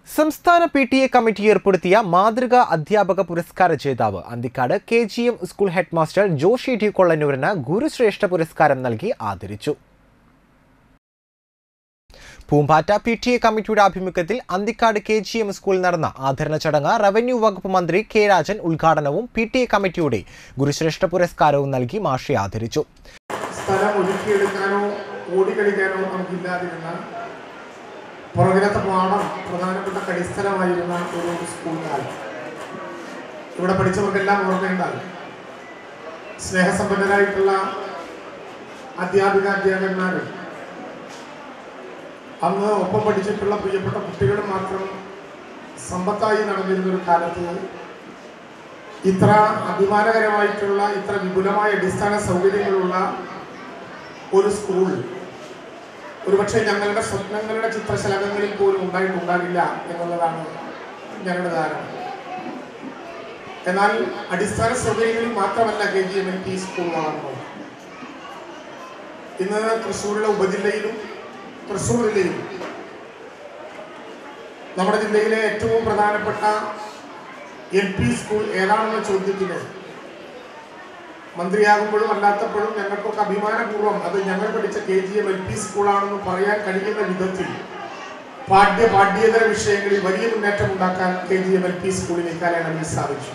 സംസ്ഥാന P T A committee ഏർപ്പെടുത്തിയ മാതൃകാ അധ്യാപക പുരസ്കാര ജേതാവ് Anthikad K G M school head master Joshi T കൊള്ളന്നൂരിന് ഗുരുശ്രേഷ്ഠ പുരസ്കാരം നൽകി ആദരിച്ചു പൂമ്പാറ്റ പി ടി എ കമ്മിറ്റിയുടെ ആഭിമുഖ്യത്തിൽ അന്തിക്കാട് കെ ജി എം സ്കൂളിൽ നടന്ന ആദരണ ചടങ്ങ് റവന്യൂ വകുപ്പ് മന്ത്രി കെ രാജൻ ഉദ്ഘാടനവും പി ടി എ കമ്മിറ്റിയുടെ ഗുരുശ്രേഷ്ഠ പുരസ്കാരവും നൽകി മാഷെ ആദരിച്ചു സ്ഥലം ഒരുക്കിയെടുക്കാനോ ഓടിക്കളിക്കാനോ നമുക്കില്ലാതിരുന്ന പുറകിലത്തെ പാഠം പ്രധാനപ്പെട്ട കളിസ്ഥലമായിരുന്ന ഒരു സ്കൂൾ കാലം ഇവിടെ പഠിച്ചവർക്കെല്ലാം ഓർമ്മയുണ്ടാകും സ്നേഹസമ്പന്നരായിട്ടുള്ള അധ്യാപിക അധ്യാപകന്മാരും അന്ന് ഒപ്പം പഠിച്ചിട്ടുള്ള പ്രിയപ്പെട്ട കുട്ടികളും മാത്രം സമ്പത്തായി നടന്നിരുന്ന ഒരു കാലത്ത് ഇത്ര അഭിമാനകരമായിട്ടുള്ള ഇത്ര വിപുലമായ അടിസ്ഥാന സൗകര്യങ്ങളുള്ള ഒരു സ്കൂൾ ഒരുപക്ഷെ ഞങ്ങളുടെ സ്വപ്നങ്ങളുടെ ചിത്രശലഭങ്ങളിൽ പോലും ഉണ്ടായിട്ടുണ്ടാകില്ല എന്നുള്ളതാണ് ഞങ്ങളുടെ ധാരണ എന്നാൽ അടിസ്ഥാന സൗകര്യങ്ങളിൽ മാത്രമല്ല K G M L P school വളർന്നത് ഇന്ന് തൃശ്ശൂരിലെ ഉപജില്ലയിലും തൃശ്ശൂർ ജില്ലയിലും നമ്മുടെ ജില്ലയിലെ ഏറ്റവും പ്രധാനപ്പെട്ട എൽ പി സ്കൂൾ ഏതാണെന്ന ചോദ്യത്തിന് മന്ത്രിയാകുമ്പോഴും അല്ലാത്തപ്പോഴും ഞങ്ങൾക്കൊക്കെ അഭിമാനപൂർവ്വം അത് ഞങ്ങൾ പഠിച്ച K G M L P സ്കൂളാണെന്ന് പറയാൻ കഴിയുന്ന വിധത്തിൽ പാഠ്യ പാഠ്യേതര വിഷയങ്ങളിൽ വലിയ മുന്നേറ്റം ഉണ്ടാക്കാൻ K G M L P സ്കൂളിന് ഇക്കാലയളവിൽ സാധിച്ചു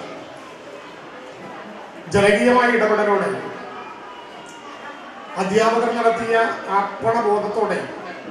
ജനകീയമായ ഇടപെടലോടെ അധ്യാപകർ നടത്തിയ അർപ്പണബോധത്തോടെ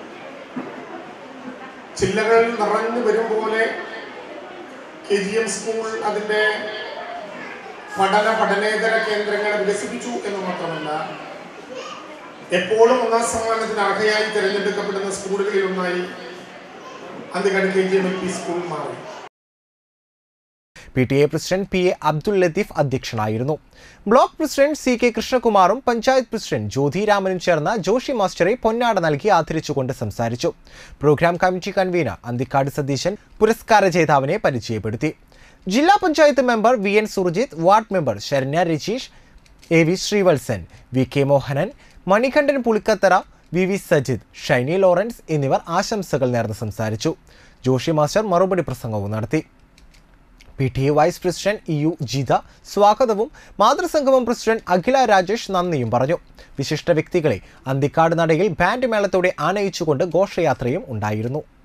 ചില്ലകൾ നിറഞ്ഞു വരും പോലെ കെ ജി എം സ്കൂൾ അതിൻ്റെ പഠന പഠനേതര കേന്ദ്രങ്ങളെ വികസിപ്പിച്ചു എന്ന് മാത്രമല്ല എപ്പോഴും ഒന്നാം സമ്മാനത്തിന് അർഹയായി തിരഞ്ഞെടുക്കപ്പെടുന്ന സ്കൂളുകളിൽ ഒന്നായി Anthikad K G M L P school മാറി P T A president P A Abdul Latheef അധ്യക്ഷനായിരുന്നു ബ്ലോക്ക് പ്രസിഡന്റ് സി കെ കൃഷ്ണകുമാറും പഞ്ചായത്ത് പ്രസിഡന്റ് ജ്യോതിരാമനും ചേർന്ന് ജോഷി മാസ്റ്ററെ പൊന്നാട നൽകി ആദരിച്ചുകൊണ്ട് സംസാരിച്ചു programme committee convener Anthikad Satheesan പുരസ്കാര ജേതാവിനെ പരിചയപ്പെടുത്തി ജില്ലാ panchayat member V N Surjith ward member Saranya Rajeesh A V Sreevalsan V K Mohanan Manikandan Pulikkathara V V Sajith Shiny Lawrence എന്നിവർ ആശംസകൾ നേർന്ന് സംസാരിച്ചു ജോഷി മാസ്റ്റർ മറുപടി പ്രസംഗവും നടത്തി P T A vice president E U Jitha സ്വാഗതവും മാതൃസംഗമം പ്രസിഡന്റ് അഖില രാജേഷ് നന്ദിയും പറഞ്ഞു വിശിഷ്ട വ്യക്തികളെ അന്തിക്കാട് നടയിൽ ബാൻഡ് മേളത്തോടെ ആനയിച്ചുകൊണ്ട് ഘോഷയാത്രയും ഉണ്ടായിരുന്നു